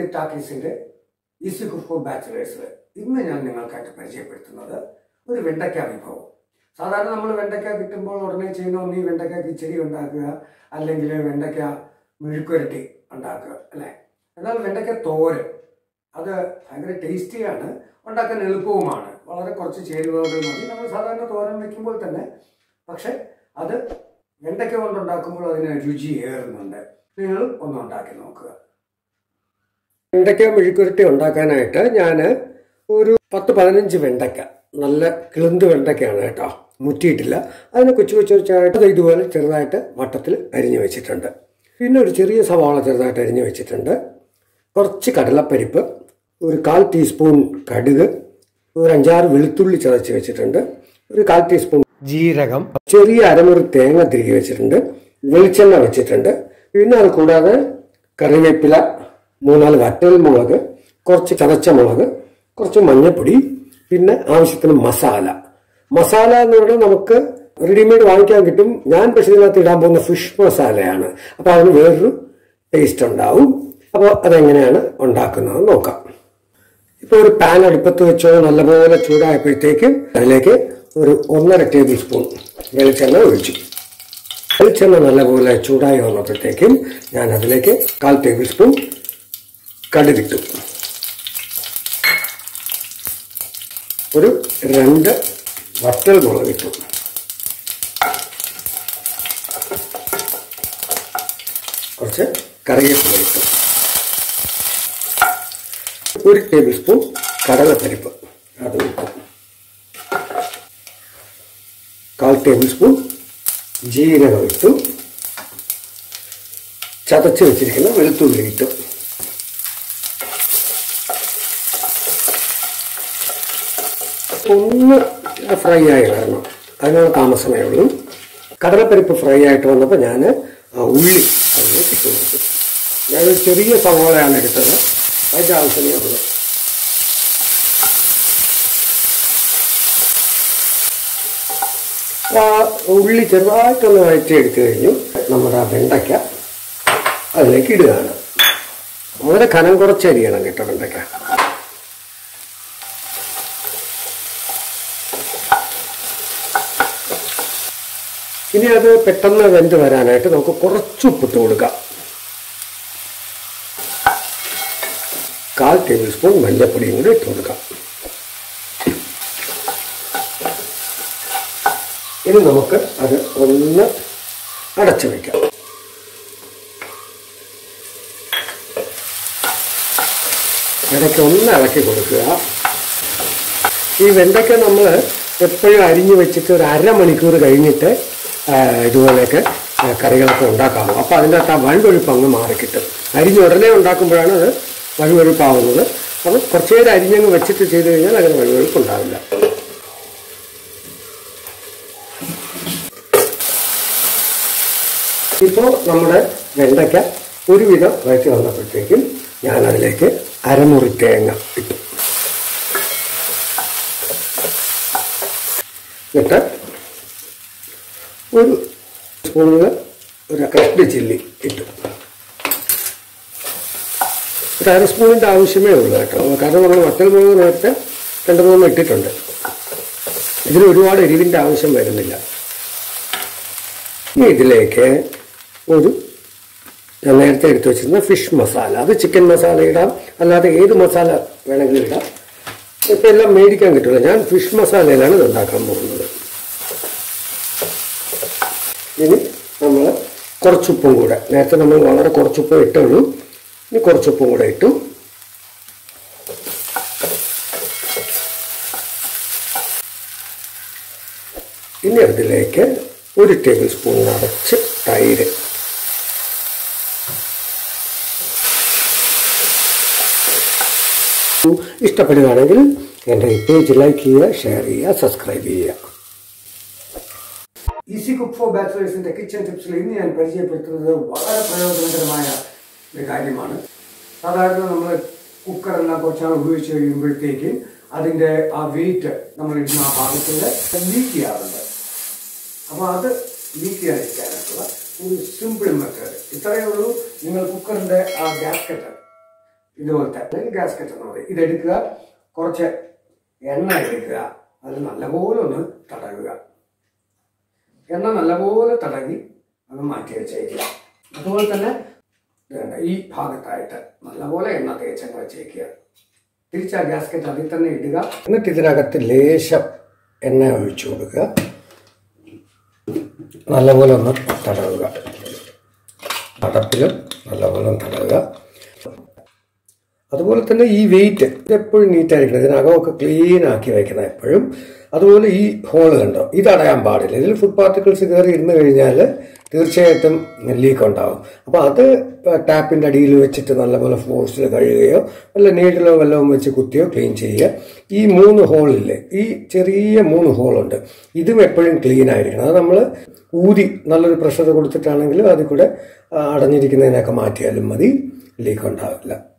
music ടാക്കീസിന്റെ easy cook ബാച്ചിലേഴ്സിൽ ഇന്ന് ഞാൻ നിങ്ങൾക്കായിട്ട് പരിചയപ്പെടുത്തുന്നത് ഒരു വെണ്ടയ്ക്ക വിഭവം സാധാരണ നമ്മൾ വെണ്ടയ്ക്ക കിട്ടുമ്പോൾ ഉടനെ ചെയ്യുന്ന ഒന്നീ വെണ്ടയ്ക്ക കിച്ചടി ഉണ്ടാക്കുക അല്ലെങ്കിൽ വെണ്ടയ്ക്ക മെഴുക്കുരട്ടി ഉണ്ടാക്കുക അല്ലേ എന്നാൽ വെണ്ടയ്ക്ക തോരൻ അത് ഭയങ്കര ടേസ്റ്റിയാണ് ഉണ്ടാക്കാൻ എളുപ്പവുമാണ് വളരെ കുറച്ച് ചേരുവകൾ മതി നമ്മൾ സാധാരണ തോരൻ വെക്കുമ്പോൾ തന്നെ പക്ഷെ അത് വെണ്ടയ്ക്ക കൊണ്ടുണ്ടാക്കുമ്പോൾ അതിന് രുചി ഏറുന്നുണ്ട് നിങ്ങൾ ഒന്ന് ഉണ്ടാക്കി നോക്കുക വെണ്ടയ്ക്ക മെഴുക്കുരട്ടി ഉണ്ടാക്കാനായിട്ട് ഞാൻ ഒരു പത്ത് പതിനഞ്ച് വെണ്ടയ്ക്ക നല്ല കിളുന്ത് വെണ്ടയ്ക്കയാണ് കേട്ടോ മുറ്റിയിട്ടില്ല അതിനെ കൊച്ചു കൊച്ചു കൊച്ചായിട്ട് ഇതുപോലെ ചെറുതായിട്ട് വട്ടത്തിൽ അരിഞ്ഞു വെച്ചിട്ടുണ്ട് പിന്നെ ഒരു ചെറിയ സവാള ചെറുതായിട്ട് അരിഞ്ഞു വെച്ചിട്ടുണ്ട് കുറച്ച് കടലപ്പരിപ്പ് ഒരു കാൽ ടീസ്പൂൺ കടുക് ഒരു അഞ്ചാറ് വെളുത്തുള്ളി ചതച്ച് വെച്ചിട്ടുണ്ട് ഒരു കാൽ ടീസ്പൂൺ ജീരകം ചെറിയ അരമുറി തേങ്ങ തിരികെ വെച്ചിട്ടുണ്ട് വെളിച്ചെണ്ണ വെച്ചിട്ടുണ്ട് പിന്നെ അത് കൂടാതെ കറിവേപ്പില മൂന്നാല് വറ്റൽ മുളക് കുറച്ച് ചതച്ച മുളക് കുറച്ച് മഞ്ഞൾപ്പൊടി പിന്നെ ആവശ്യത്തിന് മസാല മസാല എന്ന് പറഞ്ഞാൽ നമുക്ക് റെഡിമെയ്ഡ് വാങ്ങിക്കാൻ കിട്ടും ഞാൻ പക്ഷേ ഇതിനകത്ത് ഇടാൻ പോകുന്ന ഫിഷ് മസാലയാണ് അപ്പോൾ അതിന് വേറൊരു ടേസ്റ്റ് ഉണ്ടാവും അപ്പോൾ അതെങ്ങനെയാണ് ഉണ്ടാക്കുന്നത് നോക്കാം ഇപ്പോൾ ഒരു പാൻ അടുപ്പത്ത് വെച്ചോ നല്ലപോലെ ചൂടായപ്പോഴത്തേക്ക് അതിലേക്ക് ഒരു ഒന്നര ടേബിൾ സ്പൂൺ വെളിച്ചെണ്ണ ഒഴിച്ചു വെളിച്ചെണ്ണ നല്ലപോലെ ചൂടായി വന്നപ്പോഴത്തേക്കും ഞാൻ അതിലേക്ക് കാൽ ടേബിൾ സ്പൂൺ കടുകിട്ടു ഒരു രണ്ട് വറ്റൽ മുളകിട്ടു കുറച്ച് കറിവേപ്പില ഇട്ടു ഒരു ടേബിൾ സ്പൂൺ കടലപ്പരിപ്പ് അത് ഇട്ടു കാൽ ടേബിൾ സ്പൂൺ ജീരകം ഇട്ടു ചതച്ച് വെച്ചിരിക്കുന്ന വെളുത്തുള്ളി ഇട്ടു ഒന്ന് ഫ്രൈ ആയി വരണം അതിനുള്ള താമസമേ ഉള്ളൂ കടലപ്പരിപ്പ് ഫ്രൈ ആയിട്ട് വന്നപ്പോൾ ഞാൻ ആ ഉള്ളി അതിലേക്ക് ഇട്ട് കൊടുത്തു ഞാനൊരു ചെറിയ സവോളയാണ് എടുത്തത് അതിൻ്റെ ആവശ്യമേ ഉള്ളൂ ആ ഉള്ളി ചെറുതായിട്ടൊന്ന് വഴറ്റി എടുത്തു കഴിഞ്ഞു നമ്മുടെ ആ വെണ്ടയ്ക്ക അതിലേക്ക് ഇടുകയാണ് വളരെ കനം കുറച്ചരിയണം കേട്ടോ വെണ്ടയ്ക്ക ഇനി അത് പെട്ടെന്ന് വെന്ത് വരാനായിട്ട് നമുക്ക് കുറച്ച് ഉപ്പിട്ട് കൊടുക്കാം കാൽ ടേബിൾ സ്പൂൺ മഞ്ഞൾപ്പൊടിയും കൂടി ഇട്ട് കൊടുക്കാം ഇനി നമുക്ക് അത് ഒന്ന് അടച്ചു വയ്ക്കാം ഇടയ്ക്ക് ഒന്ന് ഇളക്കി കൊടുക്കുക ഈ വെണ്ടയ്ക്ക നമ്മൾ എപ്പോഴും അരിഞ്ഞു വെച്ചിട്ട് ഒരു അരമണിക്കൂർ കഴിഞ്ഞിട്ട് ആ, ഇതുപോലെയൊക്കെ ആ, കറികളൊക്കെ ഉണ്ടാക്കാമോ അപ്പോൾ അതിൻ്റെ അകത്ത് ആ വഴുവഴുപ്പ് അങ്ങ് മാറിക്കിട്ടും അരിഞ്ഞ് ഉടനെ ഉണ്ടാക്കുമ്പോഴാണ് അത് വഴുവഴുപ്പാവുന്നത് അപ്പം കുറച്ച് നേരം അരിഞ്ഞങ്ങ് വെച്ചിട്ട് ചെയ്ത് കഴിഞ്ഞാൽ അങ്ങനെ വഴുവഴുപ്പ് ഉണ്ടാവില്ല ഇപ്പോൾ നമ്മുടെ വെണ്ടയ്ക്ക ഒരുവിധം വഴറ്റി വന്നപ്പോഴത്തേക്കും ഞാൻ അതിലേക്ക് അരമുറി തേങ്ങ ഇട്ടു എന്നിട്ട് ഒരു സ്പൂണിൽ ഒരു കഷ്ടി ചില്ലി ഇട്ടു ഒരു അര സ്പൂണിൻ്റെ ആവശ്യമേ ഉള്ളൂ കേട്ടോ കാരണം നമ്മൾ വറ്റൽ മുളക് നേരത്തെ രണ്ട് മൂന്ന് ഇട്ടിട്ടുണ്ട് ഇതിന് ഒരുപാട് എരിവിൻ്റെ ആവശ്യം വരുന്നില്ല ഇനി ഇതിലേക്ക് ഒരു ഞാൻ നേരത്തെ എടുത്തു വെച്ചിരുന്ന ഫിഷ് മസാല അത് ചിക്കൻ മസാല ഇടാം അല്ലാതെ ഏത് മസാല വേണമെങ്കിലും ഇടാം ഇപ്പം എല്ലാം മേടിക്കാൻ കിട്ടില്ല ഞാൻ ഫിഷ് മസാലയിലാണ് ഇത് ഉണ്ടാക്കാൻ പോകുന്നത് ഇനി നമ്മൾ കുറച്ചുപ്പും കൂടെ നേരത്തെ നമ്മൾ വളരെ കുറച്ചുപ്പും ഇട്ടുള്ളൂ ഇനി കുറച്ചുപ്പും കൂടെ ഇട്ടു ഇനി അതിലേക്ക് ഒരു ടേബിൾ സ്പൂൺ നിറച്ച് തൈര് ഇഷ്ടപ്പെടുകയാണെങ്കിൽ എൻ്റെ ഈ പേജ് ലൈക്ക് ചെയ്യുക ഷെയർ ചെയ്യുക സബ്സ്ക്രൈബ് ചെയ്യുക ഈസി കുക്ക് ഫോർ ബാച്ചിലേഴ്സിന്റെ കിച്ചൺ ടിപ്സിൽ ഇന്ന് ഞാൻ പരിചയപ്പെടുത്തുന്നത് വളരെ പ്രയോജനകരമായ ഒരു കാര്യമാണ് സാധാരണ നമ്മൾ കുക്കറെല്ലാം കുറച്ചാണ് ഉപയോഗിച്ച് കഴിയുമ്പോഴത്തേക്ക് അതിൻ്റെ ആ വെയിറ്റ് നമ്മൾ ഇടുന്ന ആ ഭാഗത്തിൽ ലീക്ക് ചെയ്യാറുണ്ട് അപ്പോൾ അത് ലീക്ക് ചെയ്യാതിരിക്കാനായിട്ടുള്ള ഒരു സിമ്പിൾ മെത്തേഡ് ഇത്രയേ ഉള്ളൂ നിങ്ങൾ കുക്കറിൻ്റെ ആ ഗ്യാസ്കറ്റ് ഇതുപോലത്തെ അല്ലെങ്കിൽ ഗ്യാസ്കറ്റ് എന്ന് പറയും ഇതെടുക്കുക കുറച്ച് എണ്ണ എടുക്കുക അത് നല്ലപോലെ ഒന്ന് തടവുക എണ്ണ നല്ലപോലെ തടവി അത് മാറ്റി വെച്ചേക്കുക അതുപോലെ തന്നെ ഇത് കണ്ടോ, ഈ ഭാഗത്തായിട്ട് നല്ലപോലെ എണ്ണ തേച്ചങ്ങ് വെച്ചേക്കുക തിരിച്ച് ആ ഗ്യാസ്കറ്റ് അതിൽ തന്നെ ഇടുക എന്നിട്ട് ഇതിനകത്ത് ലേശം എണ്ണ ഒഴിച്ചു കൊടുക്കുക നല്ലപോലെ ഒന്ന് തടവുക അടപ്പിലും നല്ലപോലെ ഒന്ന് തടവുക അതുപോലെ തന്നെ ഈ വെയിറ്റ് ഇത് എപ്പോഴും നീറ്റായിരിക്കണം ഇതിനകമൊക്കെ ക്ലീൻ ആക്കി വെക്കണം എപ്പോഴും അതുപോലെ ഈ ഹോള് കണ്ടോ ഇത് അടയാൻ പാടില്ല ഇതിൽ ഫുഡ് പാർട്ടിക്കിൾസ് കയറി ഇരുന്ന് കഴിഞ്ഞാൽ തീർച്ചയായിട്ടും ലീക്ക് ഉണ്ടാവും അപ്പോൾ അത് ടാപ്പിൻ്റെ അടിയിൽ വെച്ചിട്ട് നല്ലപോലെ ഫോഴ്സിൽ കഴുകുകയോ വല്ല നീഡിലോ വല്ലതും വെച്ച് കുത്തിയോ ക്ലീൻ ചെയ്യുക ഈ മൂന്ന് ഹോളില്ലേ ഈ ചെറിയ മൂന്ന് ഹോളുണ്ട് ഇതും എപ്പോഴും ക്ലീൻ ആയിരിക്കണം അത് നമ്മൾ ഊതി നല്ലൊരു പ്രഷർ കൊടുത്തിട്ടാണെങ്കിലും അതിൽ കൂടെ ആ, അടഞ്ഞിരിക്കുന്നതിനൊക്കെ മാറ്റിയാലും മതി ലീക്ക് ഉണ്ടാവില്ല